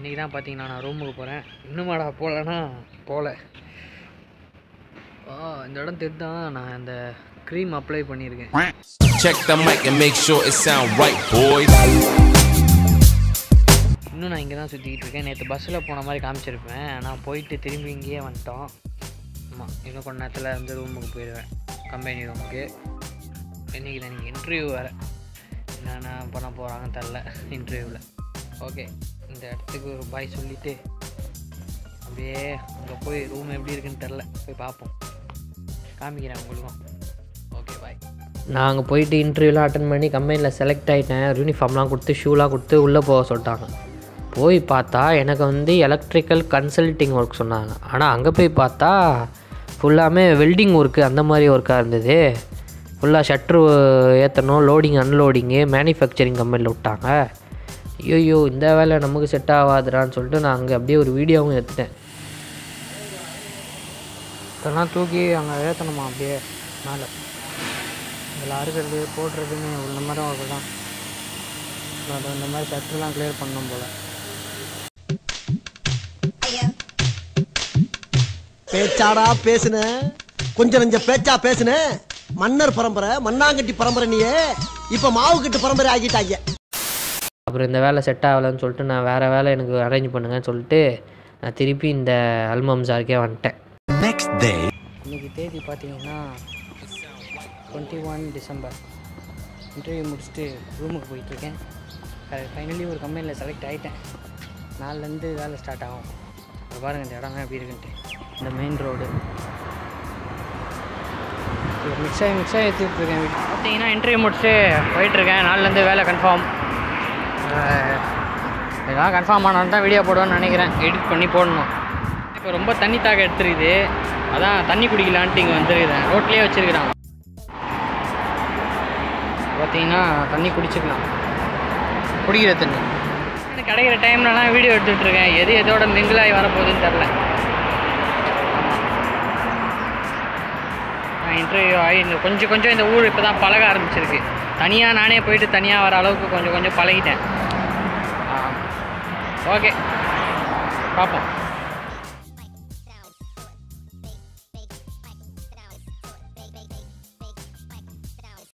இன்றைக்கி தான் பார்த்தீங்கன்னா நான் ரூமுக்கு போகிறேன் இன்னுமாடா போகலன்னா போகல ஆ இந்த இடம் தெரிதான் நான் இந்த க்ரீம் அப்ளை பண்ணியிருக்கேன் Check the mic and make sure it sound right, boys. இன்னும் நான் இங்கே தான் சுற்றிக்கிட்டு இருக்கேன் நேற்று பஸ்ஸில் போன மாதிரி காமிச்சிருப்பேன் நான் போயிட்டு திரும்பி இங்கேயே வந்துட்டோம் ஆமாம் இன்னும் கொஞ்ச நேரத்தில் வந்து ரூமுக்கு போயிடுவேன் கம்பெனி ரூமுக்கு இன்றைக்கி தான் நீங்கள் இன்டர்வியூ வேறு என்னென்ன பண்ண போகிறாங்கன்னு தெரில இன்டர்வியூவில் ஓகே இந்த இடத்துக்கு ஒரு பாய் சொல்லிவிட்டு அப்படியே அங்கே போய் ரூம் எப்படி இருக்குன்னு தெரில போய் பார்ப்போம் காமிக்கிறேன் உங்களுக்கும் ஓகே பாய் நான் அங்கே போயிட்டு இன்டர்வியூலாம் அட்டன் பண்ணி கம்பெனியில் செலக்ட் ஆகிட்டேன் யூனிஃபார்ம்லாம் கொடுத்து ஷூலாம் கொடுத்து உள்ளே போக சொல்லிட்டாங்க போய் பார்த்தா எனக்கு வந்து எலக்ட்ரிக்கல் கன்சல்ட்டிங் ஒர்க் சொன்னாங்க ஆனால் அங்கே போய் பார்த்தா ஃபுல்லாமே வெல்டிங் ஒர்க்கு அந்த மாதிரி ஒர்க்காக இருந்தது ஃபுல்லாக ஷட்ரு ஏற்றணும் லோடிங் அன்லோடிங்கு மேனுஃபேக்சரிங் கம்பெனியில் விட்டாங்க ஐயோ இந்த வேலை நமக்கு செட் ஆகாதுடான்னு சொல்லிட்டு நான் அங்கே அப்படியே ஒரு வீடியோவும் எடுத்துட்டேன் இதெல்லாம் தூக்கி அங்கே ஏற்றணுமா அப்படியே மேலே இதில் அறுக்கிறது போடுறதுன்னு இந்த மாதிரி ஒர்க்கு தான் அது இந்த மாதிரி ஷட்டர்லாம் கிளியர் பண்ணணும் போல் பேச்சாடா பேசுன கொஞ்சம் நெஞ்ச பேச்சா பேசுன மன்னர் பரம்பரை மண்ணாங்கட்டி பரம்பரை நீயே இப்ப மாவு கட்டு பரம்பரை ஆகிட்டாங்க அப்புறம் இந்த வேலை செட் ஆகலைன்னு சொல்லிட்டு நான் வேறு வேலை எனக்கு அரேஞ்ச் பண்ணுங்கன்னு சொல்லிட்டு நான் திருப்பி இந்த அல்மம் சாருக்கே வந்துட்டேன் Next day. இன்றைக்கி தேதி பார்த்தீங்கன்னா டுவெண்ட்டி ஒன் டிசம்பர் இன்டர்வியூ முடிச்சுட்டு ரூமுக்கு போயிட்டுருக்கேன் ஃபைனலி ஒரு கம்பெனியில் செலக்ட் ஆகிட்டேன் நாலுலேருந்து வேலை ஸ்டார்ட் ஆகும் இப்போ பாருங்கள் இந்த இடம்லாம் எப்படி இருக்குன்ட்டு இந்த மெயின் ரோடு மிக்ஸ் ஆகி மிக்ஸ் ஆகி எடுத்துகிட்ருக்கேன் பார்த்தீங்கன்னா இன்டர்வியூ முடிச்சுட்டு போயிட்டுருக்கேன் நாலுலேருந்து வேலை கன்ஃபார்ம் இதெல்லாம் கன்ஃபார்ம் ஆனால் தான் வீடியோ போடுவேன்னு நினைக்கிறேன் எடிட் பண்ணி போடணும் இப்போ ரொம்ப தண்ணி தாக எடுத்துருக்குது அதான் தண்ணி குடிக்கலான்ட்டு இங்கே வந்துருக்குறேன் ரோட்லேயே வச்சுருக்குறான் பார்த்தீங்கன்னா தண்ணி குடிச்சுக்கலாம் குடிக்கிற தண்ணி எனக்கு கிடைக்கிற டைம்லலாம் வீடியோ எடுத்துகிட்டு இருக்கேன் எது எதோட மிங்கிள் ஆகி வரப்போகுதுன்னு தெரில இன்டர்வியூ ஆகி இந்த கொஞ்சம் கொஞ்சம் இந்த ஊர் இப்போ தான் பழக ஆரம்பிச்சிருக்கு தனியாக நானே போயிட்டு தனியாக வர அளவுக்கு கொஞ்சம் கொஞ்சம் பழகிட்டேன் ஓகே பார்ப்போம்